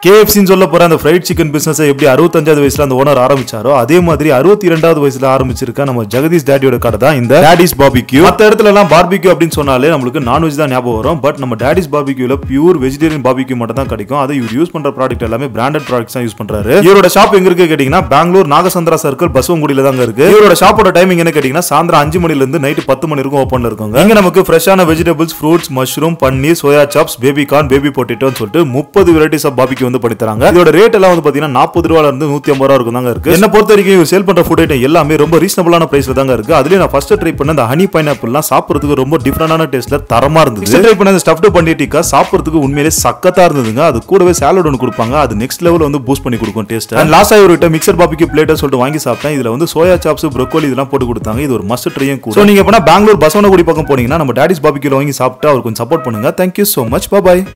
கேஎஃப்சின்னு சொல்ல போற அந்த ஃப்ரைட் சிக்கன் பிசினஸ் எப்படி அறுபத்தஞ்சாவது வயசுல அந்த ஓனர் ஆரம்பிச்சாரோ அதே மாதிரி அறுபத்தி இரண்டாவது வயசுல ஆரம்பிச்சிருக்க நம்ம ஜெகதீஷ் டேடியோட கடை தான் இந்த டேடிஸ் பாபிக்யூ மத்த இடத்துல எல்லாம் பார்பிக்யூ அப்படின்னு சொன்னாலே நம்மளுக்கு நான்வெஜ் தான் ஞாபகம் வரும் பட் நம்ம டேடிஸ் பாபிக்யூல பியூர் வெஜிடேரியன் பாபிக்யூ மட்டும் தான் கிடைக்கும் அதை இவர் யூஸ் பண்ற ப்ராடக்ட் எல்லாமே பிராண்டட் ப்ராடக்ட்ஸ் தான் யூஸ் பண்றாரு இவரோட ஷாப் எங்க இருக்கு கேட்டீங்கன்னா பெங்களூர் நாகசந்திரா சர்க்கிள் பசுவங்குடியில தாங்க இருக்கு இவரோட ஷாப்போட டைமிங் என்ன கேட்டீங்கன்னா சாயந்தரம் அஞ்சு மணில இருந்து நைட் பத்து மணி வரைக்கும் ஓப்பன்ல இருக்குங்க இங்க நமக்கு ஃப்ரெஷ்ஷான vegetables fruits mushroom paneer soya chops baby corn baby பொட்டேட்டோன்னு சொல்லிட்டு முப்பது வெரைட்டிஸ் ஆஃப் பாபிக்கு வந்து பண்ணி தராங்க இதோட ரேட் எல்லாம் வந்து பாத்தீங்கன்னா நாற்பது ரூபால இருந்து நூத்தி ஐம்பது ரூபா இருக்கும் தாங்க இருக்கு என்ன பொறுத்த வரைக்கும் இவர் சேல் பண்ற ஃபுட் ஐட்டம் எல்லாமே ரொம்ப ரீசனபிளான பிரைஸ்ல தாங்க இருக்கு அதுலயே நான் ஃபர்ஸ்ட் ட்ரை பண்ண அந்த ஹனி பைனாப்பிள்லாம் சாப்பிடுறதுக்கு ரொம்ப டிஃபரெண்டான டேஸ்ட்ல தரமா இருந்தது ட்ரை பண்ண அந்த ஸ்டஃப்டு பன்னீர் சாப்பிடுறதுக்கு உண்மையிலே சக்கத்தா இருந்ததுங்க அது கூடவே சாலட் ஒன்று கொடுப்பாங்க அது நெக்ஸ்ட் லெவல் வந்து பூஸ்ட் பண்ணி கொடுக்கும் டேஸ்ட் அண்ட் லாஸ்ட் இவர்கிட்ட மிக்சர் பாபிக்கு பிளேட்டர் சொல்லிட்டு வாங்கி சாப்பிட்டேன் இதுல வந்து சோயா சாப்ஸ் ப்ரோக்கோலி இதெல்லாம் போட்டு கொடுத்தாங்க இது ஒரு மஸ்ட் ட்ரையும் கூட So, நீங்க எப்பனா பெங்களூர் பசவனகுடி பக்கம் போனீங்கன்னா நம்ம டாடிஸ் பாபிக்கு வாங்கி சாப்பிட்டு அவர் கொஞ்சம் சப்போர்ட் பண்ணுங்க தேங்க்யூ so மச் பாய்